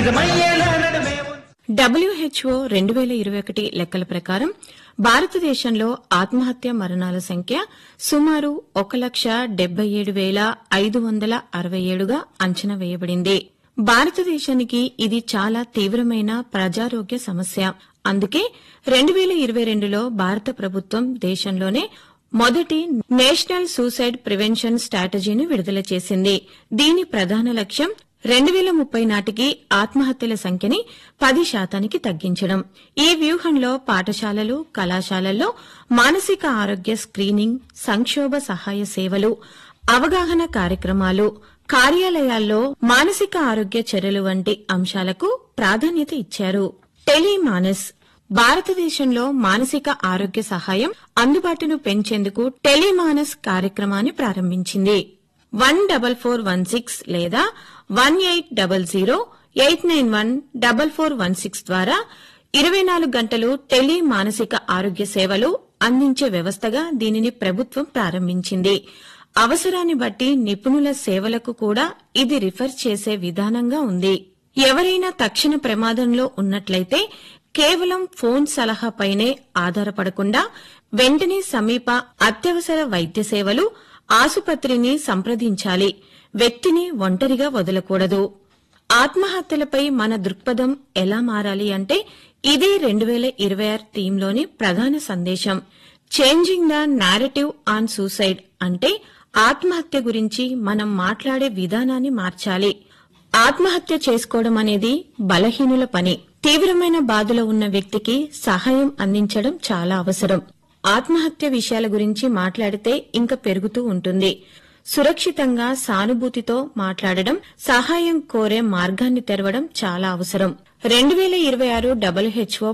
నిజమయ్యేలా నడుమే WHO రెండు వేల ఇరవై ఒకటి లెక్కల ప్రకారం భారతదేశంలో ఆత్మహత్య మరణాల సంఖ్య సుమారు ఒక లక్ష డెబ్బై ఏడు వేల ఐదు వందల అరవై ఏడుగా అంచనా వేయబడింది భారతదేశానికి ఇది చాలా తీవ్రమైన ప్రజారోగ్య సమస్య అందుకే రెండు వేల ఇరవై రెండులో భారత ప్రభుత్వం దేశంలోనే మొదటి నేషనల్ సూసైడ్ ప్రివెన్షన్ స్ట్రాటజీని విడుదల చేసింది దీని ప్రధాన లక్ష్యం రెండు వేల ముప్పై నాటికి ఆత్మహత్యల సంఖ్యని పది శాతానికి తగ్గించడం ఈ వ్యూహంలో పాఠశాలలు కళాశాలల్లో మానసిక ఆరోగ్య స్క్రీనింగ్ సంక్షోభ సహాయ సేవలు అవగాహన కార్యక్రమాలు కార్యాలయాల్లో మానసిక ఆరోగ్య చర్యలు వంటి అంశాలకు ప్రాధాన్యత ఇచ్చారు టెలిమానస్ భారతదేశంలో మానసిక ఆరోగ్య సహాయం అందుబాటును పెంచేందుకు టెలిమానస్ కార్యక్రమాన్ని ప్రారంభించింది one double four one six లేదా one eight double zero eight nine one double four one six ద్వారా ఇరవై నాలుగు గంటలు టెలి మానసిక ఆరోగ్య సేవలు అందించే వ్యవస్థగా దీనిని ప్రభుత్వం ప్రారంభించింది అవసరాన్ని బట్టి నిపుణుల సేవలకు కూడా ఇది రిఫర్ చేసే విధానంగా ఉంది ఎవరైనా తక్షణ ప్రమాదంలో ఉన్నట్లయితే కేవలం ఫోన్ సలహాపైనే ఆధారపడకుండా వెంటనే సమీప అత్యవసర వైద్య సేవలు ఆసుపత్రిని సంప్రదించాలి వ్యక్తిని ఒంటరిగా వదలకూడదు ఆత్మహత్యలపై మన దృక్పథం ఎలా మారాలి అంటే ఇది రెండు వేల ఇరవై ఆరు థీమ్లోని ప్రధాన సందేశం changing the narrative on suicide అంటే ఆత్మహత్య గురించి మనం మాట్లాడే విధానాన్ని మార్చాలి ఆత్మహత్య చేసుకోవడం అనేది బలహీనుల పని తీవ్రమైన బాధలో ఉన్న వ్యక్తికి సహాయం అందించడం చాలా అవసరం ఆత్మహత్య విషయాల గురించి మాట్లాడితే ఇంకా పెరుగుతూ ఉంటుంది సురక్షితంగా సానుభూతితో మాట్లాడడం సహాయం కోరే మార్గాన్ని తెరవడం చాలా అవసరం రెండు వేల ఇరవై ఆరు డబ్ల్యూహెచ్ఓ